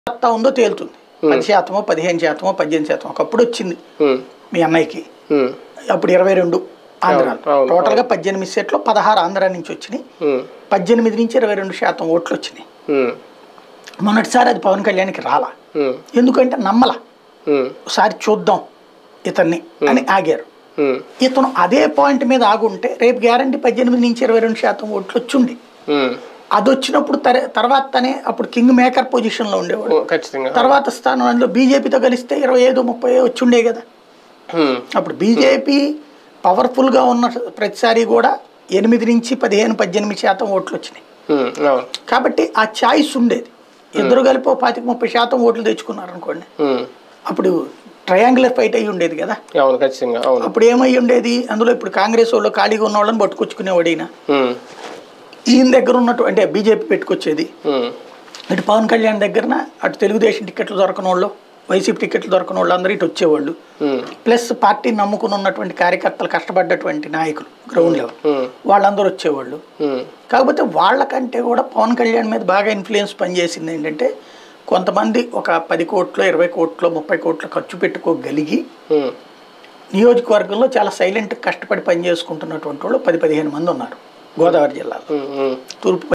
సత్తా ఉందో తేలుతుంది పది శాతమో పదిహేను శాతమో పద్దెనిమిది శాతం ఒకప్పుడు వచ్చింది ఉమ్, మీ అన్నయ్యకి ఉమ్, అప్పుడు ఇరవై రెండు ఆంధ్ర అవును, అవును, టోటల్గా పద్దెనిమిది సీట్లు పదహారు ఆంధ్ర నుంచి వచ్చినాయి ఉమ్, పద్దెనిమిది నుంచి ఇరవై రెండు శాతం ఓట్లు వచ్చినాయి ఉమ్, మొన్నటిసారి అది పవన్ కళ్యాణ్కి రాలా ఉమ్, ఎందుకంటే నమ్మల ఉమ్, ఒకసారి చూద్దాం ఇతన్ని అని ఆగారు ఉమ్, ఇతను అదే పాయింట్ మీద ఆగుంటే రేపు గ్యారంటీ పద్దెనిమిది నుంచి ఇరవై రెండు శాతం ఓట్లు వచ్చుండి ఉమ్, అది వచ్చినప్పుడు తరే తర్వాత తనే అప్పుడు కింగ్ మేకర్ పొజిషన్లో ఉండేవాడు ఉమ్, ఖచ్చితంగా తర్వాత స్థానంలో బీజేపీతో కలిస్తే ఇరవై ఐదు ముప్పై వచ్చుండే కదా ఉమ్, అప్పుడు బీజేపీ పవర్ఫుల్గా ఉన్న ప్రతిసారి కూడా ఎనిమిది నుంచి పదిహేను పద్దెనిమిది శాతం ఓట్లు వచ్చినాయి ఉమ్, అవును కాబట్టి ఆ ఛాయిస్ ఉండేది ఇద్దరు కలిపి ఓ పాతిక ముప్పై శాతం ఓట్లు తెచ్చుకున్నారు అనుకోండి ఉమ్, అప్పుడు ట్రయాంగులర్ ఫైట్ అయ్యి ఉండేది కదా అవును ఖచ్చితంగా అవును అప్పుడు ఏమై ఉండేది అందులో ఇప్పుడు కాంగ్రెస్ వాళ్ళు ఖాళీగా ఉన్న వాళ్ళని పట్టుకొచ్చుకునేవాడు ఈయన ఉమ్, ఈయన దగ్గర ఉన్నట్టు అంటే బీజేపీ పెట్టుకొచ్చేది ఉమ్, ఇటు పవన్ కళ్యాణ్ దగ్గరన అటు తెలుగుదేశం టికెట్లు దొరకని వాళ్ళు వైసీపీ టికెట్లు దొరకని వాళ్ళు అందరూ ఇటు వచ్చేవాళ్ళు ఉమ్, ప్లస్ పార్టీని నమ్ముకుని ఉన్నటువంటి కార్యకర్తలు కష్టపడ్డటువంటి నాయకులు గ్రౌండ్ లెవెల్ ఉమ్, వాళ్ళందరూ వచ్చేవాళ్ళు ఉమ్, కాకపోతే వాళ్ళకంటే కూడా పవన్ కళ్యాణ్ మీద బాగా ఇన్ఫ్లుయెన్స్ పనిచేసింది ఏంటంటే కొంతమంది ఒక పది కోట్లు ఇరవై కోట్లు ముప్పై కోట్లు ఖర్చు పెట్టుకోగలిగి ఉమ్, నియోజకవర్గంలో చాలా సైలెంట్ కష్టపడి పనిచేసుకుంటున్నటువంటి వాళ్ళు పది పదిహేను మంది ఉన్నారు గోదావరి జిల్లాలో ఉమ్, ఉమ్. తూర్పు